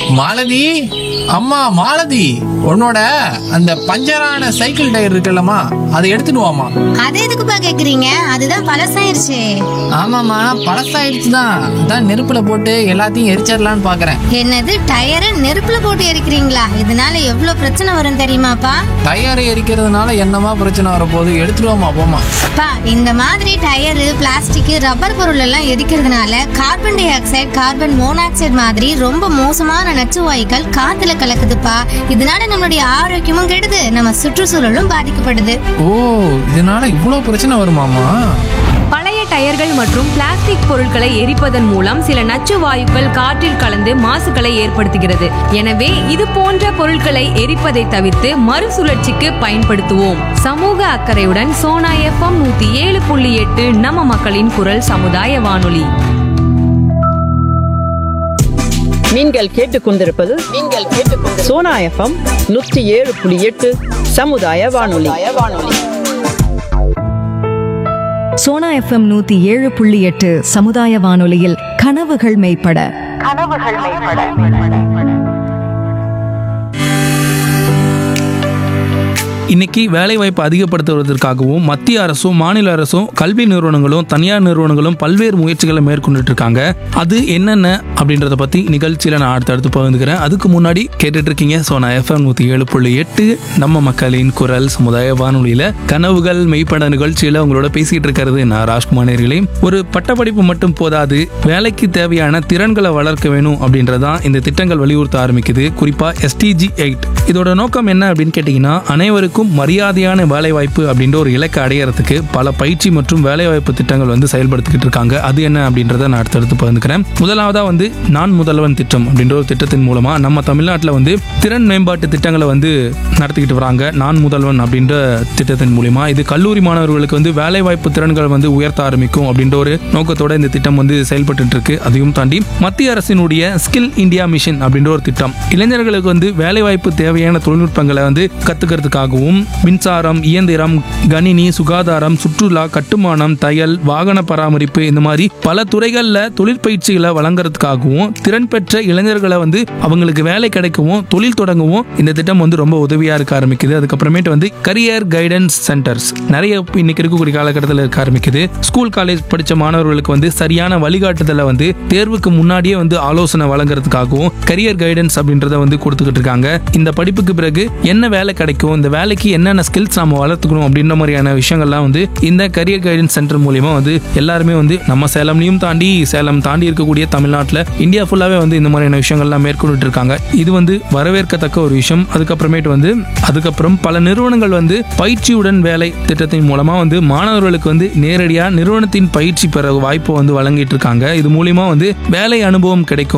மாலதி அம்மா மாலதி உன்னோட அந்த பஞ்சரான சைக்கிள் டயர் இருக்குல்லம்மா அதை எடுத்துட்டு வாமா அது எதுக்குப்பா கேக்குறீங்க அதுதான் பழசாயிருச்சு ஆமாம்மா பழசாயிடுச்சு தான் அதான் நெருப்புல போட்டு எல்லாத்தையும் எரிச்சிடலான்னு பாக்குறேன் என்னது டயரை நெருப்புல போட்டு எரிக்கிறீங்களா இதனால எவ்வளவு பிரச்சனை வரும் தெரியுமாப்பா டயரை எரிக்கிறதுனால என்னமா பிரச்சனை வரப்போகுது எடுத்துட்டு வாமா போமா பா இந்த மாதிரி டயரு பிளாஸ்டிக் ரப்பர் பொருள் எல்லாம் எரிக்கிறதுனால carbon dioxide carbon monoxide மாதிரி ரொம்ப மோசமான நச்சு வாயுக்கள் காத்துல கலக்குதுப்பா இதனால நம்மளுடைய ஆரோக்கியமும் கெடுது நம்ம சுற்றுச்சூழலும் பாதிக்கப்படுது ஓ இதனால இவ்வளோ பிரச்சனை வருமாமா பழைய டயர்கள் மற்றும் பிளாஸ்டிக் பொருட்களை எரிப்பதன் மூலம் சில நச்சு வாயுக்கள் காற்றில் கலந்து மாசுகளை ஏற்படுத்துகிறது எனவே இது போன்ற பொருட்களை எரிப்பதை தவிர்த்து மறுசுழற்சிக்கு பயன்படுத்துவோம் சமூக அக்கறையுடன் சோனா எஃப்எம் நூத்தி ஏழு புள்ளி எட்டு நம்ம மக்களின் குரல் சமுதாய வானொலி நீங்கள் கேட்டுக்கொண்டிருப்பது நீங்கள் கேட்டுக்கொண்டு சோனா எஃப்எம் நூற்றி ஏழு புள்ளி எட்டு சமுதாய வானொலி வானொலி சோனா எஃப்எம் நூத்தி ஏழு புள்ளி எட்டு சமுதாய வானொலியில் கனவுகள் மெய்ப்பட இன்னைக்கு வேலைவாய்ப்பு அதிகப்படுத்துவதற்காகவும் மத்திய அரசும் மாநில அரசும் கல்வி நிறுவனங்களும் தனியார் நிறுவனங்களும் பல்வேறு முயற்சிகளை மேற்கொண்டுட்டு இருக்காங்க அது என்னென்ன அப்படின்றத பத்தி நிகழ்ச்சியில நான் அடுத்தடுத்து பகிர்ந்துக்கிறேன் அதுக்கு முன்னாடி கேட்டுட்டு இருக்கீங்க சோனா எஃப்எம் நூத்தி ஏழு புள்ளி எட்டு நம்ம மக்களின் குரல் சமுதாய வானொலியில கனவுகள் மெய்ப்பட நிகழ்ச்சியில உங்களோட பேசிட்டு இருக்கிறது நான் ராஜ்குமார் நேயர்களே. ஒரு பட்டப்படிப்பு மட்டும் போதாது வேலைக்கு தேவையான திறன்களை வளர்க்க வேணும் அப்படின்றதான் இந்த திட்டங்கள் வலியுறுத்த ஆரம்பிக்குது குறிப்பா எஸ்டிஜி எயிட் இதோட நோக்கம் என்ன அப்படின்னு கேட்டிங்கன்னா அனைவருக்கும் மரியாதையான வேலைவாய்ப்பு அப்படின்ற ஒரு இலக்கை அடையறதுக்கு பல பயிற்சி மற்றும் வேலைவாய்ப்பு திட்டங்கள் வந்து செயல்படுத்திக்கிட்டு இருக்காங்க அது என்ன அப்படின்றத நான் அடுத்தடுத்து பகிர்ந்துக்கிறேன் முதலாவதா வந்து நான் முதல்வன் திட்டம் அப்படின்ற ஒரு திட்டத்தின் மூலமா நம்ம தமிழ்நாட்டில் வந்து திறன் மேம்பாட்டு திட்டங்களை வந்து நடத்திக்கிட்டு வராங்க நான் முதல்வன் அப்படின்ற திட்டத்தின் மூலியமா இது கல்லூரி மாணவர்களுக்கு வந்து வேலைவாய்ப்பு திறன்கள் வந்து உயர்த்த ஆரம்பிக்கும் அப்படின்ற ஒரு நோக்கத்தோட இந்த திட்டம் வந்து செயல்பட்டு இருக்கு அதையும் தாண்டி மத்திய அரசினுடைய ஸ்கில் இந்தியா மிஷன் அப்படின்ற ஒரு திட்டம் இளைஞர்களுக்கு வந்து வேலைவாய்ப்பு தேவையான தொழில்நுட்பங்களை வந்து கத்துக்கிறதுக்காகவும் மின்சாரம் இயந்திரம் கணினி சுகாதாரம் சுற்றுலா கட்டுமானம் தையல் வாகன பராமரிப்பு இந்த மாதிரி பல துறைகள்ல தொழிற்பயிற்சிகளை வழங்குறதுக்காகவும் திறன் பெற்ற இளைஞர்களை வந்து அவங்களுக்கு வேலை கிடைக்கவும் தொழில் தொடங்கவும் இந்த திட்டம் வந்து ரொம்ப உதவியா இருக்க ஆரம்பிக்குது அதுக்கப்புறமேட்டு வந்து கரியர் கைடன்ஸ் சென்டர்ஸ் நிறைய இன்னைக்கு இருக்கக்கூடிய காலகட்டத்தில் இருக்க ஆரம்பிக்குது ஸ்கூல் காலேஜ் படிச்ச மாணவர்களுக்கு வந்து சரியான வழிகாட்டுதலை வந்து தேர்வுக்கு முன்னாடியே வந்து ஆலோசனை வழங்குறதுக்காகவும் கரியர் கைடன்ஸ் அப்படின்றத வந்து கொடுத்துக்கிட்டு இருக்காங்க இந்த படிப்புக்கு பிறகு என்ன வேலை கிடைக்கும் இந்த வேலைக்கு என்னென்ன ஸ்கில்ஸ் நாம வளர்த்துக்கணும் அப்படின்ற மாதிரியான விஷயங்கள்லாம் வந்து இந்த கரியர் கைடன்ஸ் சென்டர் மூலியமா வந்து எல்லாருமே வந்து நம்ம சேலம்லையும் தாண்டி சேலம் தாண்டி இருக்கக்கூடிய தமிழ்நாட்டில் இந்தியா ஃபுல்லாவே வந்து இந்த மாதிரியான விஷயங்கள்லாம் மேற்கொண்டுட்டு இருக்காங்க இது வந்து வரவேற்கத்தக்க ஒரு விஷயம் அதுக்கப்புறமேட்டு வந்து அதுக்கப்புறம் பல நிறுவனங்கள் வந்து பயிற்சியுடன் வேலை திட்டத்தின் மூலமா வந்து மாணவர்களுக்கு வந்து நேரடியாக நிறுவனத்தின் பயிற்சி பெற வாய்ப்பை வந்து வழங்கிட்டு இருக்காங்க இது மூலியமா வந்து வேலை அனுபவம் கிடைக்கும்